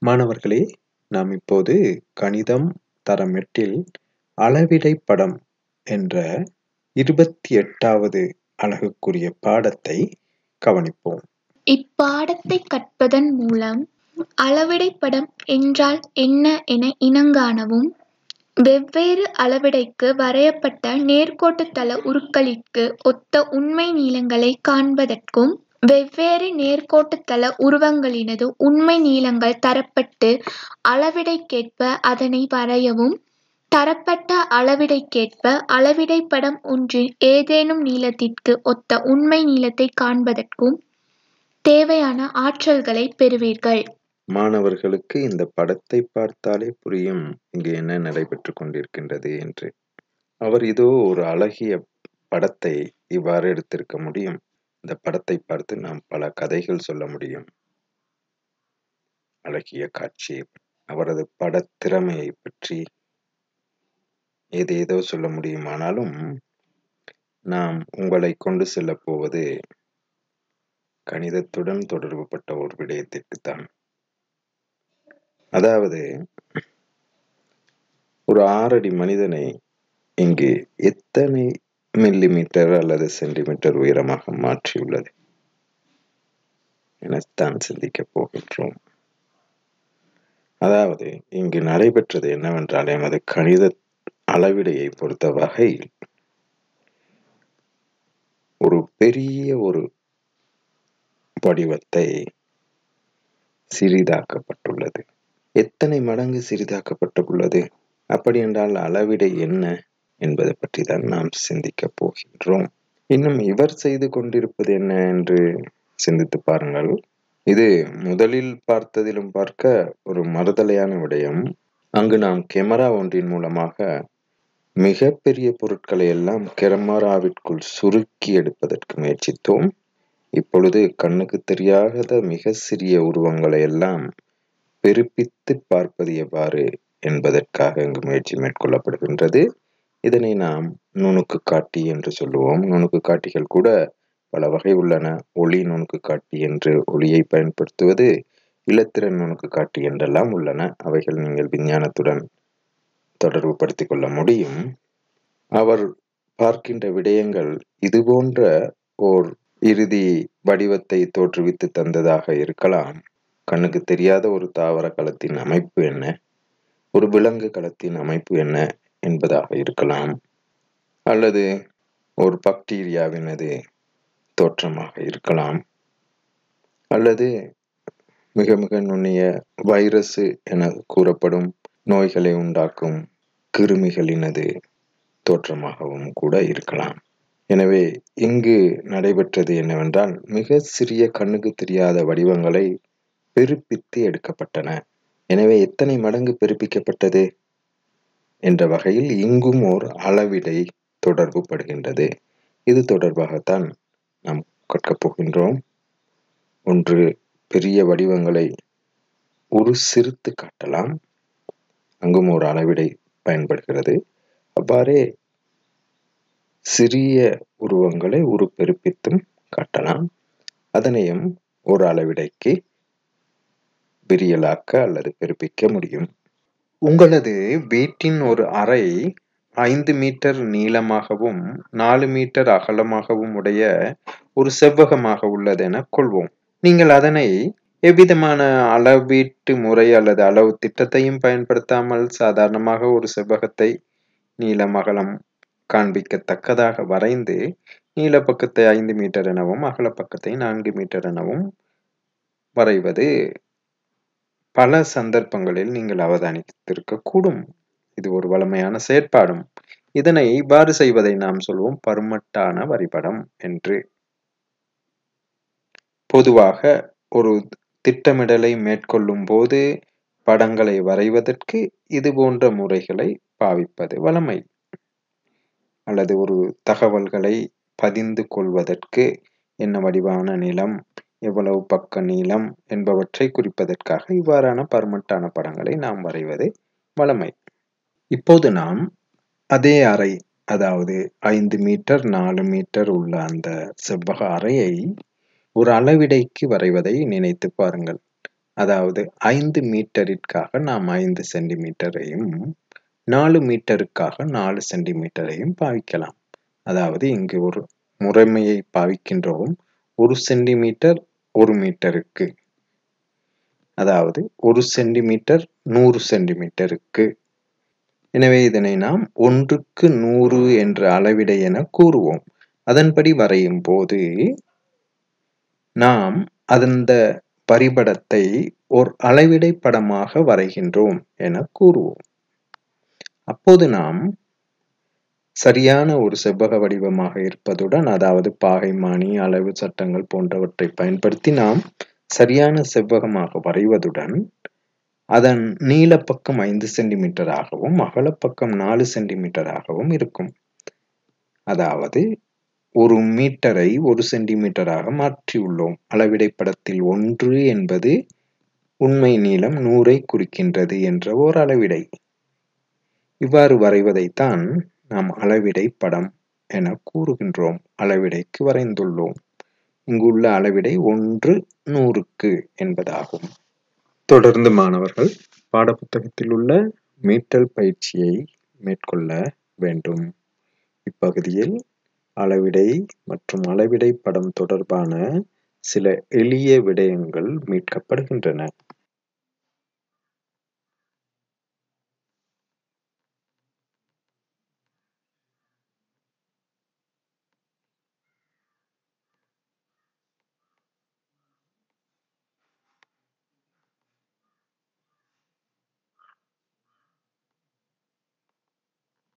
மாணவர்களே நாம் இப்போது கணிதம் தரம் எட்டில் அளவிடை படம் என்ற இருபத்தி எட்டாவது அலகுக்குரிய பாடத்தை கவனிப்போம் இப்பாடத்தை கற்பதன் மூலம் அளவிடைப்படம் என்றால் என்ன என இனங்காணவும் வெவ்வேறு அளவிடைக்கு வரையப்பட்ட நேர்க்கோட்டுத்தள உருக்களிற்கு ஒத்த உண்மை நீளங்களை காண்பதற்கும் வெவ்வேறு நேர்க்கோட்டுத்தள உருவங்களினது உண்மை நீளங்கள் தரப்பட்டு அளவிடைக்கேற்ப அதனை வரையவும் தரப்பட்ட அளவிடைக்கேற்ப அளவிடைப்படம் ஒன்றின் ஏதேனும் நீளத்திற்கு ஒத்த உண்மை நீளத்தை காண்பதற்கும் தேவையான ஆற்றல்களை பெறுவீர்கள் மாணவர்களுக்கு இந்த படத்தை பார்த்தாலே புரியும் இங்கு என்ன நடைபெற்று கொண்டிருக்கின்றது என்று அவர் இதோ ஒரு அழகிய படத்தை இவ்வாறு எடுத்திருக்க முடியும் இந்த படத்தை பார்த்து நாம் பல கதைகள் சொல்ல முடியும் அழகிய காட்சி அவரது படத் திறமையை பற்றி ஏதேதோ சொல்ல முடியுமானாலும் நாம் உங்களை கொண்டு செல்லப் போவது கணிதத்துடன் தொடர்புபட்ட ஒரு விடயத்திற்குத்தான் அதாவது ஒரு ஆறடி மனிதனை இங்கு எத்தனை மில்லிமீட்டர் அல்லது சென்டிமீட்டர் உயரமாக மாற்றியுள்ளது எனத்தான் சிந்திக்கப் போகின்றோம் அதாவது இங்கு நடைபெற்றது என்னவென்றால் எமது கணித அளவிடையை பொறுத்த வகையில் ஒரு பெரிய ஒரு வடிவத்தை சிறிதாக்கப்பட்டுள்ளது எத்தனை மடங்கு சிறிதாக்கப்பட்டுள்ளது அப்படி என்றால் அளவிடை என்ன என்பதை பற்றி தான் நாம் சிந்திக்கப் போகின்றோம் இன்னும் இவர் செய்து கொண்டிருப்பது என்ன என்று சிந்தித்து பாருங்கள் இது முதலில் பார்த்ததிலும் பார்க்க ஒரு மறுதலையான விடயம் அங்கு நாம் கெமரா ஒன்றின் மூலமாக மிக பெரிய பொருட்களை எல்லாம் கெமராவிற்குள் சுருக்கி எடுப்பதற்கு முயற்சித்தோம் இப்பொழுது கண்ணுக்கு தெரியாத மிக சிறிய உருவங்களை எல்லாம் பெருப்பித்து பார்ப்பது எவ்வாறு என்பதற்காக இங்கு முயற்சி மேற்கொள்ளப்படுகின்றது இதனை நாம் நுணுக்கு காட்டி என்று சொல்லுவோம் நுணுக்கு காட்டிகள் கூட பல வகை உள்ளன ஒளி நுணுக்கு காட்டி என்று ஒளியை பயன்படுத்துவது இலத்திரன் நுணுக்கு காட்டி என்றெல்லாம் உள்ளன அவைகள் நீங்கள் விஞ்ஞானத்துடன் தொடர்பு படுத்திக் கொள்ள முடியும் அவர் பார்க்கின்ற விடயங்கள் இது போன்ற ஓர் இறுதி வடிவத்தை தோற்றுவித்து தந்ததாக இருக்கலாம் கண்ணுக்கு தெரியாத ஒரு தாவர களத்தின் அமைப்பு என்ன ஒரு விலங்கு களத்தின் அமைப்பு என்ன என்பதாக இருக்கலாம் அல்லது ஒரு பாக்டீரியாவினது தோற்றமாக இருக்கலாம் அல்லது மிக மிக நுண்ணிய வைரஸ் என கூறப்படும் நோய்களை உண்டாக்கும் கிருமிகளினது தோற்றமாகவும் கூட இருக்கலாம் எனவே இங்கு நடைபெற்றது என்னவென்றால் மிக சிறிய கண்ணுக்கு தெரியாத வடிவங்களை பெருப்பித்து எடுக்கப்பட்டன எனவே எத்தனை மடங்கு பெருப்பிக்கப்பட்டது என்ற வகையில் இங்கும் ஓர் அளவிடை தொடர்பு படுகின்றது இது தொடர்பாகத்தான் நாம் கற்கப் போகின்றோம் ஒன்று பெரிய வடிவங்களை ஒரு சிறுத்து காட்டலாம் அங்கும் ஒரு அளவிடை பயன்படுகிறது அவ்வாறே சிறிய உருவங்களை ஒரு பெருப்பித்தும் காட்டலாம் அதனையும் ஒரு அளவிடைக்கு விரியலாக்க அல்லது பெருப்பிக்க முடியும் உங்களது வீட்டின் ஒரு அறை ஐந்து மீட்டர் நீளமாகவும் நாலு மீட்டர் அகலமாகவும் உடைய ஒரு செவ்வகமாக உள்ளது என கொள்வோம் நீங்கள் அதனை எவ்விதமான அளவீட்டு முறை அல்லது அளவு திட்டத்தையும் பயன்படுத்தாமல் சாதாரணமாக ஒரு செவ்வகத்தை நீளம் அகலம் காண்பிக்கத்தக்கதாக வரைந்து நீள பக்கத்தை ஐந்து மீட்டர் எனவும் அகல பக்கத்தை நான்கு மீட்டர் எனவும் வரைவது பல சந்தர்ப்பங்களில் நீங்கள் அவதானித்திருக்க கூடும் இது ஒரு வளமையான செயற்பாடும் இதனை இவ்வாறு செய்வதை நாம் சொல்வோம் பருமட்டான வரைபடம் என்று பொதுவாக ஒரு திட்டமிடலை மேற்கொள்ளும் போது படங்களை வரைவதற்கு இது போன்ற முறைகளை பாவிப்பது வளமை அல்லது ஒரு தகவல்களை பதிந்து கொள்வதற்கு என்ன வடிவான நிலம் எவ்வளவு பக்க நீளம் என்பவற்றை குறிப்பதற்காக இவ்வாறான பருமட்டான படங்களை நாம் வரைவது வளமை இப்போது நாம் அதே அறை அதாவது ஐந்து மீட்டர் நாலு மீட்டர் உள்ள அந்த செவ்வக அறையை ஒரு அளவிடைக்கு வரைவதை நினைத்து பாருங்கள் அதாவது ஐந்து மீட்டரிற்காக நாம் ஐந்து சென்டிமீட்டரையும் நாலு மீட்டருக்காக நாலு சென்டிமீட்டரையும் பாவிக்கலாம் அதாவது இங்கு ஒரு முறைமையை பாவிக்கின்றோம் ஒரு சென்டிமீட்டர் ஒரு மீட்டருக்கு அதாவது ஒரு சென்டிமீட்டர் நூறு சென்டிமீட்டருக்கு எனவே இதனை நாம் ஒன்றுக்கு நூறு என்ற அளவிடை என கூறுவோம் அதன்படி வரையும் போது நாம் அந்த பரிபடத்தை ஒரு அளவிடை படமாக வரைகின்றோம் என கூறுவோம் அப்போது நாம் சரியான ஒரு செவ்வக வடிவமாக இருப்பதுடன் அதாவது பாகைமானி அளவு சட்டங்கள் போன்றவற்றை பயன்படுத்தி நாம் சரியான செவ்வகமாக வரைவதுடன் அதன் நீளப்பக்கம் ஐந்து சென்டிமீட்டராகவும் அகலப்பக்கம் நாலு சென்டிமீட்டராகவும் இருக்கும் அதாவது ஒரு மீட்டரை ஒரு சென்டிமீட்டராக மாற்றியுள்ளோம் அளவிடை படத்தில் ஒன்று என்பது உண்மை நீளம் நூறை குறிக்கின்றது என்ற ஓர் அளவிடை இவ்வாறு வரைவதைத்தான் நாம் அளவிடை படம் என கூறுகின்றோம் அளவிடைக்கு வரைந்துள்ளோம் இங்குள்ள அளவிடை ஒன்று நூறுக்கு என்பதாகும் தொடர்ந்து மாணவர்கள் பாடப்புத்தகத்தில் உள்ள மீட்டல் பயிற்சியை மேற்கொள்ள வேண்டும் இப்பகுதியில் அளவிடை மற்றும் அளவிடை படம் தொடர்பான சில எளிய விடயங்கள் மீட்கப்படுகின்றன